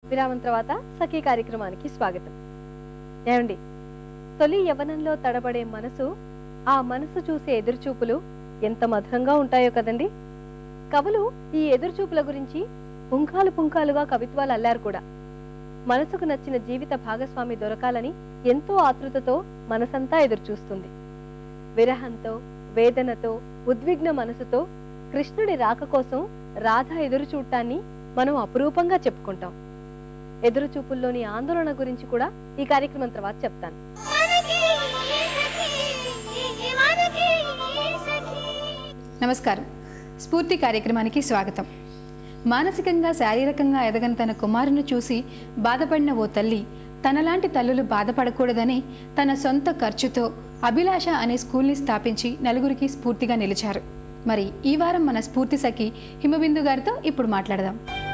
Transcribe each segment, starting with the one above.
విరామం తర్వాత సఖీ కార్యక్రమానికి స్వాగతం ఏమండి తొలి యవనంలో తడబడే మనసు ఆ మనసు చూసే ఎదురుచూపులు ఎంత మధురంగా ఉంటాయో కదండి కవులు ఈ ఎదురుచూపుల గురించి పుంఖాలు పుంఖాలుగా కవిత్వాలు అల్లారు కూడా మనసుకు నచ్చిన జీవిత భాగస్వామి దొరకాలని ఎంతో ఆతృతతో మనసంతా ఎదురుచూస్తుంది విరహంతో వేదనతో ఉద్విగ్న మనసుతో కృష్ణుడి రాక కోసం రాధ ఎదురు చూడటాన్ని మనం అపురూపంగా చెప్పుకుంటాం ఎదురు చూపుల్లోని ఆందోళన గురించి కూడా ఈ కార్యక్రమం తర్వాత చెప్తాను నమస్కారం స్ఫూర్తి కార్యక్రమానికి స్వాగతం మానసికంగా శారీరకంగా ఎదగని తన కుమారుని చూసి బాధపడిన ఓ తల్లి తనలాంటి తల్లులు బాధపడకూడదని తన సొంత ఖర్చుతో అభిలాష అనే స్కూల్ని స్థాపించి నలుగురికి స్ఫూర్తిగా నిలిచారు మరి ఈ వారం మన స్ఫూర్తి సఖి హిమబిందు గారితో ఇప్పుడు మాట్లాడదాం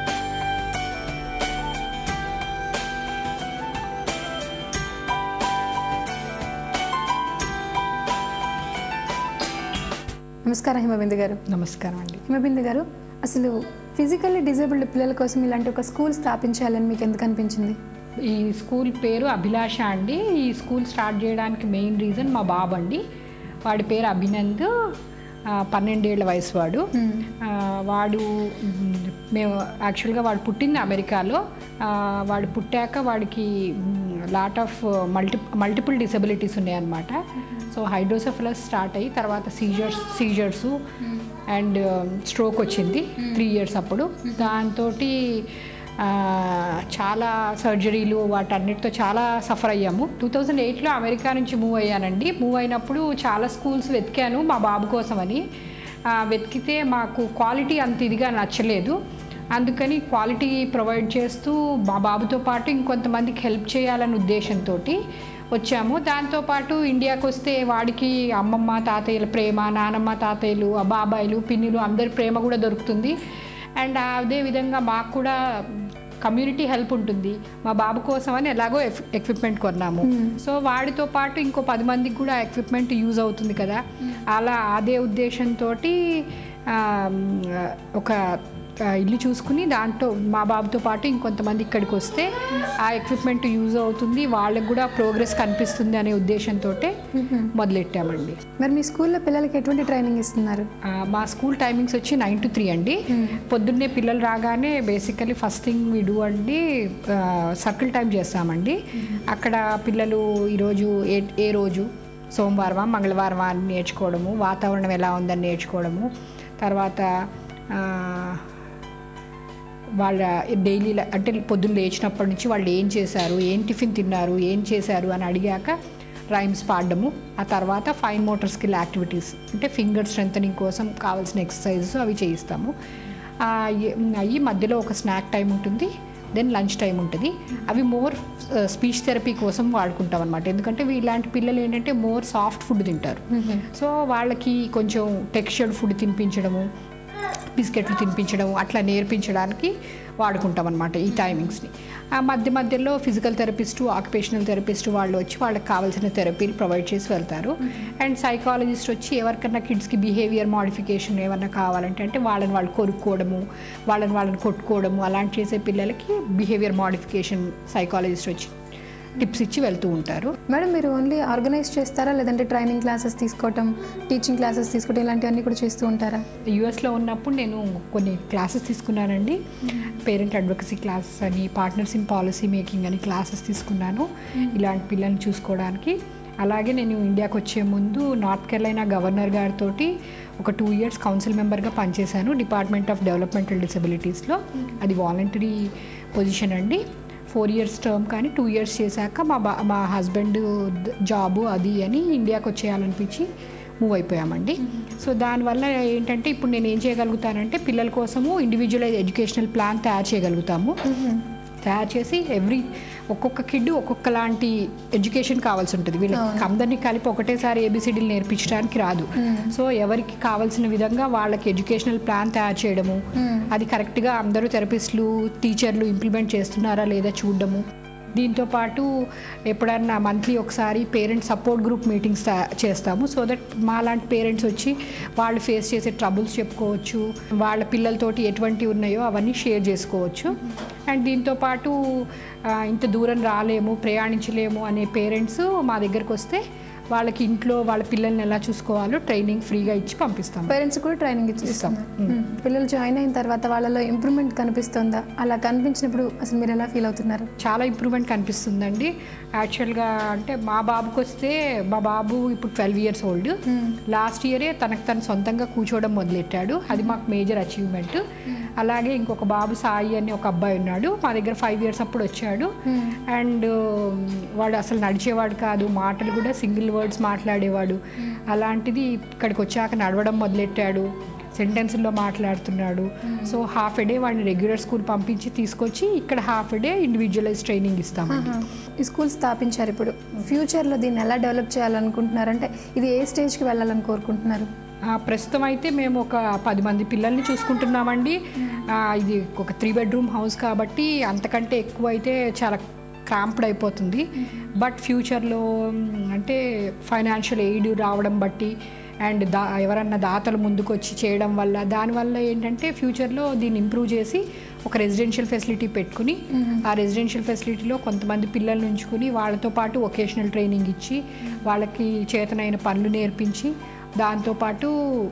నమస్కారం హిమబిందు గారు నమస్కారం అండి హిమబిందు గారు అసలు ఫిజికల్లీ డిజేబుల్డ్ పిల్లల కోసం ఇలాంటి ఒక స్కూల్ స్థాపించాలని మీకు ఎందుకు అనిపించింది ఈ స్కూల్ పేరు అభిలాష అండి ఈ స్కూల్ స్టార్ట్ చేయడానికి మెయిన్ రీజన్ మా బాబు అండి వాడి పేరు అభినంద్ ఆ, పన్నెండేళ్ల వయసు వాడు ఆ, వాడు మ్, మేము యాక్చువల్గా వాడు పుట్టింది అమెరికాలో ఆ, వాడు పుట్టాక వాడికి lot of multi multiple disabilities ఉన్నాయన్నమాట సో హైడ్రోసెఫలస్ స్టార్ట్ అయ్యి తర్వాత సీజర్స్ సీజర్స్ అండ్ స్ట్రోక్ వచ్చింది త్రీ ఇయర్స్ అప్పుడు దాంతో చాలా సర్జరీలు వాటన్నిటితో చాలా సఫర్ అయ్యాము టూ థౌజండ్ ఎయిట్లో అమెరికా నుంచి మూవ్ అయ్యానండి మూవ్ అయినప్పుడు చాలా స్కూల్స్ వెతికాను మా బాబు కోసమని ఆ, వెతికితే మాకు క్వాలిటీ అంత ఇదిగా నచ్చలేదు అందుకని క్వాలిటీ ప్రొవైడ్ చేస్తూ మా బాబుతో పాటు ఇంకొంతమందికి హెల్ప్ చేయాలనే ఉద్దేశంతో వచ్చాము దాంతోపాటు ఇండియాకి వస్తే వాడికి అమ్మమ్మ తాతయ్యల ప్రేమ నానమ్మ తాతయ్యలు ఆ బాబాయిలు పిన్నిలు అందరి ప్రేమ కూడా దొరుకుతుంది అండ్ అదే విధంగా మాకు కూడా కమ్యూనిటీ హెల్ప్ ఉంటుంది మా బాబు కోసం అని ఎలాగో ఎక్విప్మెంట్ కొన్నాము సో వాడితో పాటు ఇంకో పది మందికి కూడా ఎక్విప్మెంట్ యూజ్ అవుతుంది కదా అలా అదే ఉద్దేశంతో ఒక ఆ, ఇల్లు చూసుకుని దాంట్లో మా బాబుతో పాటు ఇంకొంతమంది ఇక్కడికి వస్తే ఆ ఎక్విప్మెంట్ యూజ్ అవుతుంది వాళ్ళకి కూడా ప్రోగ్రెస్ కనిపిస్తుంది అనే ఉద్దేశంతో మొదలెట్టామండి మరి మీ స్కూల్లో పిల్లలకి ఎటువంటి ట్రైనింగ్ ఇస్తున్నారు ఆ, మా స్కూల్ టైమింగ్స్ వచ్చి నైన్ టు త్రీ అండి పొద్దున్నే పిల్లలు రాగానే basically first thing we do అండి సర్కిల్ టైం చేస్తామండి అక్కడ పిల్లలు ఈరోజు ఏ ఏ రోజు సోమవారమా మంగళవారమా అని నేర్చుకోవడము వాతావరణం ఎలా ఉందని నేర్చుకోవడము తర్వాత ఆ, వాళ్ళ డైలీ అంటే పొద్దున్న లేచినప్పటి నుంచి వాళ్ళు ఏం చేశారు ఏం టిఫిన్ తిన్నారు ఏం చేశారు అని అడిగాక రైమ్స్ పాడడము ఆ తర్వాత ఫైన్ మోటార్ స్కిల్ యాక్టివిటీస్ అంటే ఫింగర్ స్ట్రెంథనింగ్ కోసం కావాల్సిన ఎక్సర్సైజెస్ అవి చేయిస్తాము ఆ, ఏ- అయ్యి మధ్యలో ఒక స్నాక్ టైం ఉంటుంది దెన్ లంచ్ టైం ఉంటుంది అవి మోర్ స్పీచ్ థెరపీ కోసం వాడుకుంటాం అనమాట ఎందుకంటే ఇలాంటి పిల్లలు ఏంటంటే మోర్ సాఫ్ట్ ఫుడ్ తింటారు సో వాళ్ళకి కొంచెం టెక్స్చర్డ్ ఫుడ్ తినిపించడము బిస్కెట్లు తినిపించడం అట్లా నేర్పించడానికి వాడుకుంటాం అనమాట ఈ టైమింగ్స్ని ఆ మధ్య మధ్యలో ఫిజికల్ థెరపిస్ట్ ఆక్యుపేషనల్ థెరపిస్ట్ వాళ్ళు వచ్చి వాళ్ళకి కావాల్సిన థెరపీలు ప్రొవైడ్ చేసి వెళ్తారు అండ్ సైకాలజిస్ట్ వచ్చి ఎవరికన్నా కిడ్స్కి బిహేవియర్ మాడిఫికేషన్ ఏమన్నా కావాలంటే అంటే వాళ్ళని వాళ్ళు కొరుక్కోవడము వాళ్ళని వాళ్ళని కొట్టుకోవడము అలాంటి చేసే పిల్లలకి బిహేవియర్ మాడిఫికేషన్ సైకాలజిస్ట్ వచ్చి టిప్స్ ఇచ్చి వెళ్తూ ఉంటారు మేడం మీరు ఓన్లీ ఆర్గనైజ్ చేస్తారా లేదంటే ట్రైనింగ్ క్లాసెస్ తీసుకోవటం టీచింగ్ క్లాసెస్ తీసుకోవటం ఇలాంటివన్నీ కూడా చేస్తూ ఉంటారా యూఎస్లో ఉన్నప్పుడు నేను కొన్ని క్లాసెస్ తీసుకున్నానండి పేరెంట్ అడ్వకసీ క్లాసెస్ అని పార్ట్నర్స్ ఇన్ పాలసీ మేకింగ్ అని క్లాసెస్ తీసుకున్నాను ఇలాంటి పిల్లల్ని చూసుకోవడానికి అలాగే నేను ఇండియాకి వచ్చే ముందు నార్త్ కెరళైనా గవర్నర్ గారితో ఒక టూ ఇయర్స్ కౌన్సిల్ మెంబర్గా పనిచేశాను డిపార్ట్మెంట్ ఆఫ్ డెవలప్మెంటల్ డిసబిలిటీస్లో అది వాలంటరీ పొజిషన్ అండి ఫోర్ ఇయర్స్ టర్మ్ కానీ టూ ఇయర్స్ చేశాక మా బా మా హస్బెండ్ జాబు అది అని ఇండియాకి వచ్చేయాలనిపించి మూవ్ అయిపోయామండి సో దానివల్ల ఏంటంటే ఇప్పుడు నేను ఏం చేయగలుగుతానంటే పిల్లల కోసము ఇండివిజువలైజ్ ఎడ్యుకేషనల్ ప్లాన్ తయారు చేయగలుగుతాము తయారు చేసి ఎవ్రీ ఒక్కొక్క కిడ్ ఒక్కొక్క లాంటి ఎడ్యుకేషన్ కావాల్సి ఉంటుంది వీళ్ళకి అందరినీ కలిపి ఒకటేసారి ఏబిసిడీలు నేర్పించడానికి రాదు సో ఎవరికి కావాల్సిన విధంగా వాళ్ళకి ఎడ్యుకేషనల్ ప్లాన్ తయారు చేయడము అది కరెక్ట్గా అందరూ థెరపిస్టులు టీచర్లు ఇంప్లిమెంట్ చేస్తున్నారా లేదా చూడడము దీంతో పాటు ఎప్పుడన్నా మంత్లీ ఒకసారి పేరెంట్ సపోర్ట్ గ్రూప్ మీటింగ్స్ తా- చేస్తాము సో దట్ మా లాంటి పేరెంట్స్ వచ్చి వాళ్ళు ఫేస్ చేసే ట్రబుల్స్ చెప్పుకోవచ్చు వాళ్ళ పిల్లలతోటి ఎటువంటివి ఉన్నాయో అవన్నీ షేర్ చేసుకోవచ్చు అండ్ దీంతో పాటు ఆ, ఇంత దూరం రాలేము ప్రయాణించలేము అనే పేరెంట్స్ మా దగ్గరకు వస్తే వాళ్ళకి ఇంట్లో వాళ్ళ పిల్లల్ని ఎలా చూసుకోవాలో ట్రైనింగ్ ఫ్రీగా ఇచ్చి పంపిస్తాం పేరెంట్స్ కూడా ట్రైనింగ్ ఇచ్చిస్తాం పిల్లలు జాయిన్ అయిన తర్వాత వాళ్ళలో ఇంప్రూవ్మెంట్ కనిపిస్తుందా అలా కనిపించినప్పుడు అసలు మీరు ఎలా ఫీల్ అవుతున్నారు చాలా ఇంప్రూవ్మెంట్ కనిపిస్తుందండి యాక్చువల్గా అంటే మా బాబుకి వస్తే మా బాబు ఇప్పుడు ట్వెల్వ్ ఇయర్స్ ఓల్డ్ లాస్ట్ ఇయరే తనకు తను సొంతంగా కూర్చోవడం మొదలెట్టాడు అది మాకు మేజర్ అచీవ్మెంట్ అలాగే ఇంకొక బాబు సాయి అని ఒక అబ్బాయి ఉన్నాడు మా దగ్గర ఫైవ్ ఇయర్స్ అప్పుడు వచ్చాడు అండ్ వాడు అసలు నడిచేవాడు కాదు మాటలు కూడా సింగిల్ వర్డ్స్ మాట్లాడేవాడు అలాంటిది ఇక్కడికి వచ్చాక నడవడం మొదలెట్టాడు సెంటెన్స్లో మాట్లాడుతున్నాడు సో హాఫ్ ఎ డే వాడిని రెగ్యులర్ స్కూల్ పంపించి తీసుకొచ్చి ఇక్కడ half a day individualise training ఇస్తాం ఆహా. ఈ స్కూల్ స్థాపించారు ఇప్పుడు ఫ్యూచర్లో దీన్ని ఎలా డెవలప్ చేయాలనుకుంటున్నారు అంటే ఇది ఏ స్టేజ్కి వెళ్ళాలని కోరుకుంటున్నారు ఆ, ప్రస్తుతం అయితే మేము ఒక పది మంది పిల్లల్ని చూసుకుంటున్నామండి ఆ, ఇది ఒక త్రీ బెడ్రూమ్ హౌస్ కాబట్టి అంతకంటే ఎక్కువ అయితే చాలా క్రాంప్డ్ అయిపోతుంది బట్ ఫ్యూచర్లో మ్, అంటే ఫైనాన్షియల్ ఎయిడ్ రావడం బట్టి అండ్ దా ఎవరన్నా దాతలు ముందుకు వచ్చి చేయడం వల్ల దానివల్ల ఏంటంటే ఫ్యూచర్లో దీన్ని ఇంప్రూవ్ చేసి ఒక రెసిడెన్షియల్ ఫెసిలిటీ పెట్టుకుని ఆ రెసిడెన్షియల్ ఫెసిలిటీలో కొంతమంది పిల్లల్ని ఉంచుకుని వాళ్ళతో పాటు వొకేషనల్ ట్రైనింగ్ ఇచ్చి వాళ్ళకి చేతనైన పనులు నేర్పించి దాంతోపాటు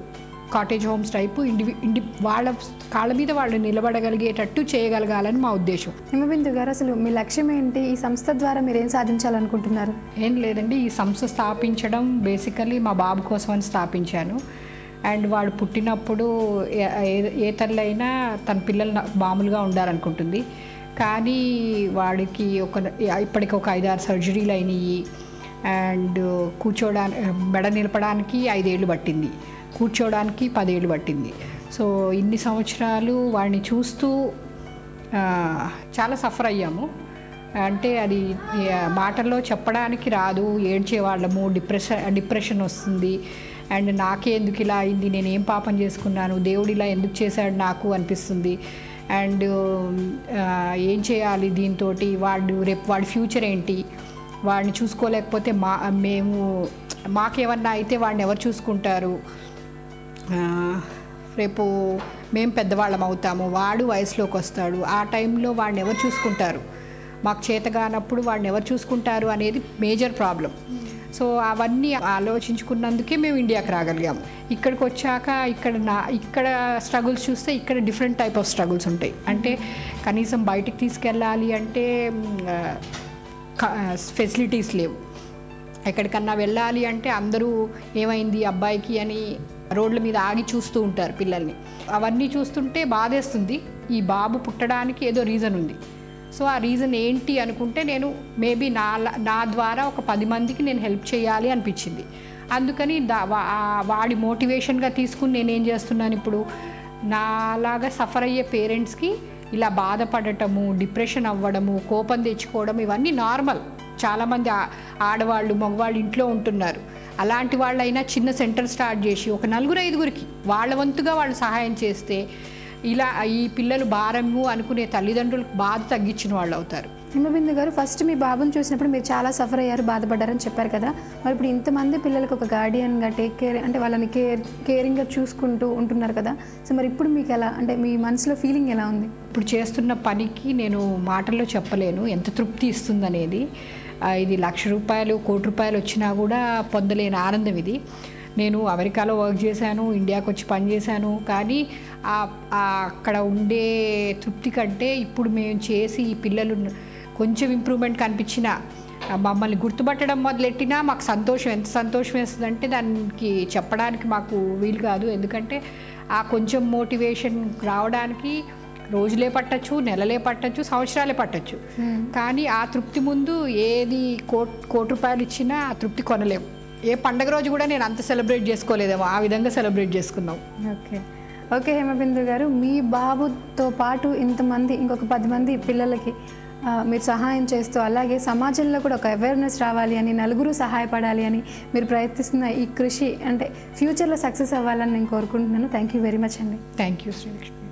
కాటేజ్ హోమ్స్ టైపు ఇండివి ఇండి వాళ్ళ కాళ్ళ మీద వాళ్ళు నిలబడగలిగేటట్టు చేయగలగాలని మా ఉద్దేశం హిమబిందు గారు అసలు మీ లక్ష్యం ఏంటి ఈ సంస్థ ద్వారా మీరు ఏం సాధించాలనుకుంటున్నారు ఏం లేదండి ఈ సంస్థ స్థాపించడం బేసికలీ మా బాబు కోసం అని స్థాపించాను అండ్ వాడు పుట్టినప్పుడు ఏ- ఏ- ఏ తల్లైనా తన పిల్లలు నా- మామూలుగా ఉండాలనుకుంటుంది కానీ వాడికి ఒక ఇప్పటికి ఒక ఐదారు సర్జరీలు అయినాయి అండ్ కూర్చోడానికి మెడ నిలపడానికి ఐదేళ్ళు పట్టింది కూర్చోడానికి పదేళ్ళు పట్టింది సో ఇన్ని సంవత్సరాలు వాడిని చూస్తూ ఆ, చాలా సఫర్ అయ్యాము అంటే అది ఆ, మాటల్లో చెప్పడానికి రాదు ఏడ్చేవాళ్ళము డిప్రెషన్ డిప్రెషన్ వస్తుంది అండ్ నాకే ఎందుకు ఇలా అయింది నేను ఏం పాపం చేసుకున్నాను దేవుడు ఇలా ఎందుకు చేశాడు నాకు అనిపిస్తుంది అండ్ ఆ, ఏం చేయాలి దీంతో వాడు రేపు వాడి ఫ్యూచర్ ఏంటి వాడిని చూసుకోలేకపోతే మా మేము మాకేమన్నా అయితే వాడిని ఎవరు చూసుకుంటారు ఆ, రేపు మేము పెద్దవాళ్ళం అవుతాము వాడు వయసులోకి వస్తాడు ఆ టైంలో వాడిని ఎవరు చూసుకుంటారు మాకు చేతగానప్పుడు వాడిని ఎవరు చూసుకుంటారు అనేది మేజర్ ప్రాబ్లం సో అవన్నీ ఆలోచించుకున్నందుకే మేము ఇండియాకి రాగలిగాము ఇక్కడికి వచ్చాక ఇక్కడ నా ఇక్కడ స్ట్రగుల్స్ చూస్తే ఇక్కడ డిఫరెంట్ టైప్ ఆఫ్ స్ట్రగుల్స్ ఉంటాయి అంటే కనీసం బయటికి తీసుకెళ్ళాలి అంటే ఫెసిలిటీస్ లేవు ఎక్కడికన్నా వెళ్ళాలి అంటే అందరూ ఏమైంది అబ్బాయికి అని రోడ్ల మీద ఆగి చూస్తూ ఉంటారు పిల్లల్ని అవన్నీ చూస్తుంటే బాధేస్తుంది ఈ బాబు పుట్టడానికి ఏదో రీజన్ ఉంది సో ఆ రీజన్ ఏంటి అనుకుంటే నేను మేబీ నా నా ద్వారా ఒక పది మందికి నేను హెల్ప్ చేయాలి అనిపించింది అందుకని దా వా- ఆ వాడి మోటివేషన్గా తీసుకుని నేనేం చేస్తున్నాను ఇప్పుడు నాలాగా సఫర్ అయ్యే పేరెంట్స్కి ఇలా బాధపడటము డిప్రెషన్ అవ్వడము కోపం తెచ్చుకోవడం ఇవన్నీ నార్మల్ చాలామంది ఆ- ఆడవాళ్ళు మగవాళ్ళు ఇంట్లో ఉంటున్నారు అలాంటి వాళ్ళైనా చిన్న సెంటర్ స్టార్ట్ చేసి ఒక నలుగురు ఐదుగురికి వాళ్ళ వంతుగా వాళ్ళు సహాయం చేస్తే ఇలా ఈ పిల్లలు భారము అనుకునే తల్లిదండ్రులకు బాధ తగ్గించిన వాళ్ళు అవుతారు హిమబిందు గారు ఫస్ట్ మీ బాబుని చూసినప్పుడు మీరు చాలా సఫర్ అయ్యారు బాధపడ్డారని చెప్పారు కదా మరి ఇప్పుడు ఇంతమంది పిల్లలకు ఒక గార్డియన్గా టేక్ కేర్ అంటే వాళ్ళని కేర్ కేరింగ్గా చూసుకుంటూ ఉంటున్నారు కదా సో మరి ఇప్పుడు మీకు ఎలా అంటే మీ మనసులో ఫీలింగ్ ఎలా ఉంది ఇప్పుడు చేస్తున్న పనికి నేను మాటల్లో చెప్పలేను ఎంత తృప్తి ఇస్తుందనేది ఆ, ఇది లక్ష రూపాయలు కోటి రూపాయలు వచ్చినా కూడా పొందలేని ఆనందం ఇది నేను అమెరికాలో వర్క్ చేశాను ఇండియాకి వచ్చి పని చేశాను కానీ ఆ- ఆ అక్కడ ఉండే తృప్తి కంటే ఇప్పుడు మేము చేసి ఈ పిల్లలు కొంచెం ఇంప్రూవ్మెంట్ కనిపించిన మమ్మల్ని గుర్తుపట్టడం మొదలెట్టినా మాకు సంతోషం ఎంత సంతోషం వేస్తుందంటే దానికి చెప్పడానికి మాకు వీలు కాదు ఎందుకంటే ఆ కొంచెం మోటివేషన్ రావడానికి రోజులే పట్టచ్చు నెలలే పట్టచ్చు సంవత్సరాలే పట్టచ్చు కానీ ఆ తృప్తి ముందు ఏది కోట్ కోటి రూపాయలు ఇచ్చినా ఆ తృప్తి కొనలేము ఏ పండగ రోజు కూడా నేను అంత సెలబ్రేట్ చేసుకోలేదేమో ఆ విధంగా సెలబ్రేట్ చేసుకున్నాం ఓకే ఓకే హేమబిందు గారు మీ బాబుతో పాటు ఇంతమంది ఇంకొక పది మంది పిల్లలకి ఆ, మీరు సహాయం చేస్తూ అలాగే సమాజంలో కూడా ఒక అవేర్నెస్ రావాలి అని నలుగురు సహాయపడాలి అని మీరు ప్రయత్నిస్తున్న ఈ కృషి అంటే ఫ్యూచర్లో సక్సెస్ అవ్వాలని నేను కోరుకుంటున్నాను థ్యాంక్ యూ వెరీ మచ్ అండి థ్యాంక్ యూ శ్రీలక్ష్మి